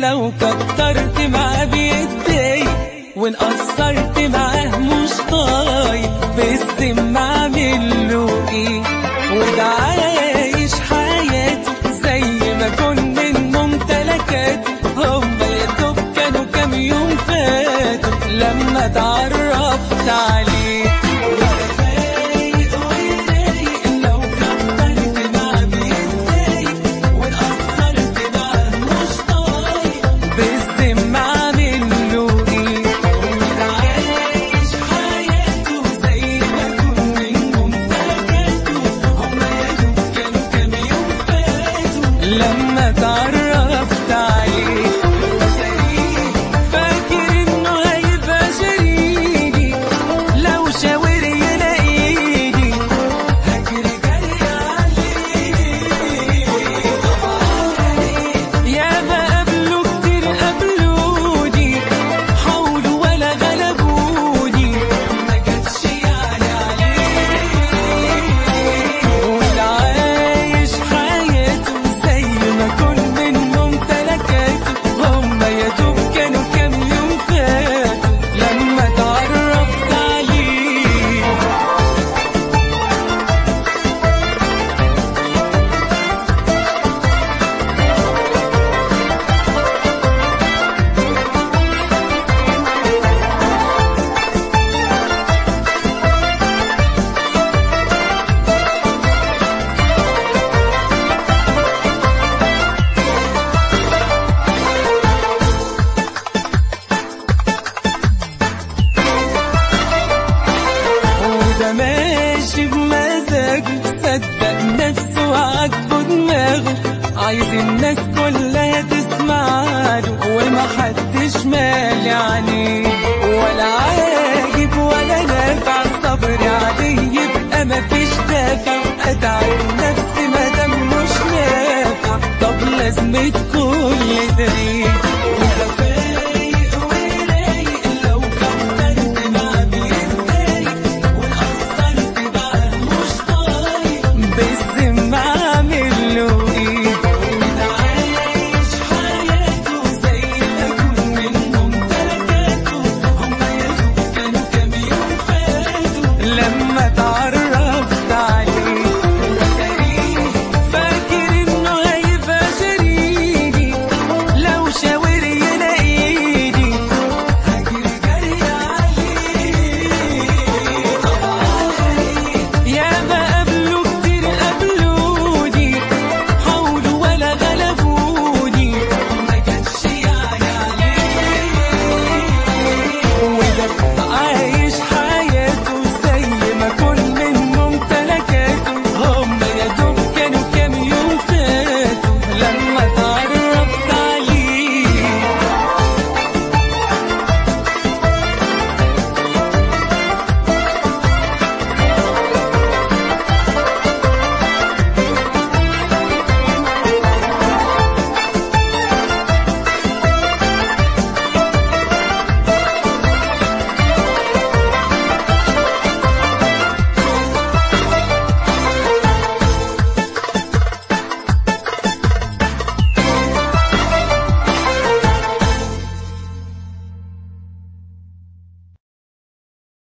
لو كترت معاه بيتضايق وان قصرت معاه مش طايق بالذمة اعمل له ايه وده عايش حياته زي ما كن من ممتلكاته هما يا دوب كانوا كام يوم فاتوا لما اتعرفت عليه فايق ورايق لو كترت معاه بيتضايق وان قصرت معاه مش طايق بالذمة اعمل له ايه وده عايش حياته زي ما كن من ممتلكاته هما يا دوب كانوا كام يوم فاتوا لما اتعرفت عليه فاكر انه هيبقى شريكي لو شاور يلاقيني هجري جري عليه يا ما قبلوا كتير قبلوني حاولوا ولا غلبوني ما جاتش يعني عليه واللي عايش حياته زي ما كن من ممتلكاته هما يا دوب كانوا كام يوم فاتوا لما اتعرفت عليه وده ماشي بمزاجه صدق نفسه وعاجبه دماغه عايز الناس كلها تسمع له وما حدش مالي عليه ولا عاجب ولا نافع صبري عليه يبقى مفيش دافع اتعب نفسي مادام مش نافع طب لازمة كل ده